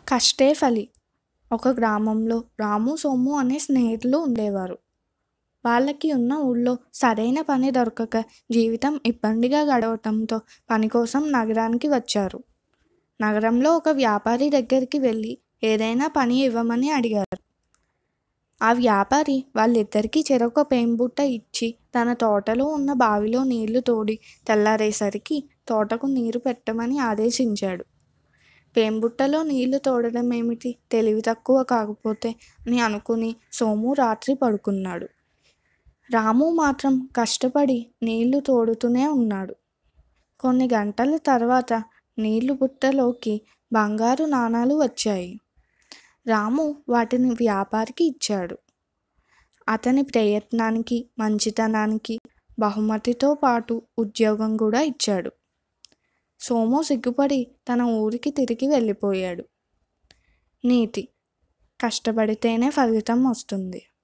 కష్టే ఫలి ఒక గ్రామంలో రాము సోము అనే స్నేహితులు ఉండేవారు వాళ్ళకి ఉన్న ఊళ్ళో సరైన పని దొరకక జీవితం ఇబ్బందిగా గడవటంతో పని కోసం నగరానికి వచ్చారు నగరంలో ఒక వ్యాపారి దగ్గరికి వెళ్ళి ఏదైనా పని ఇవ్వమని అడిగారు ఆ వ్యాపారి వాళ్ళిద్దరికీ చెరొక పేంబుట్ట ఇచ్చి తన తోటలో ఉన్న బావిలో నీళ్లు తోడి తెల్లారేసరికి తోటకు నీరు పెట్టమని ఆదేశించాడు పేంబుట్టలో నీళ్లు తోడడం ఏమిటి తెలివి తక్కువ కాకపోతే అని అనుకుని సోము రాత్రి పడుకున్నాడు రాము మాత్రం కష్టపడి నీళ్లు తోడుతూనే ఉన్నాడు కొన్ని గంటల తర్వాత నీళ్లు బుట్టలోకి బంగారు నాణాలు వచ్చాయి రాము వాటిని వ్యాపారికి ఇచ్చాడు అతని ప్రయత్నానికి మంచితనానికి బహుమతితో పాటు ఉద్యోగం కూడా ఇచ్చాడు సోము సిగ్గుపడి తన ఊరికి తిరిగి వెళ్ళిపోయాడు నీతి కష్టపడితేనే ఫలితం వస్తుంది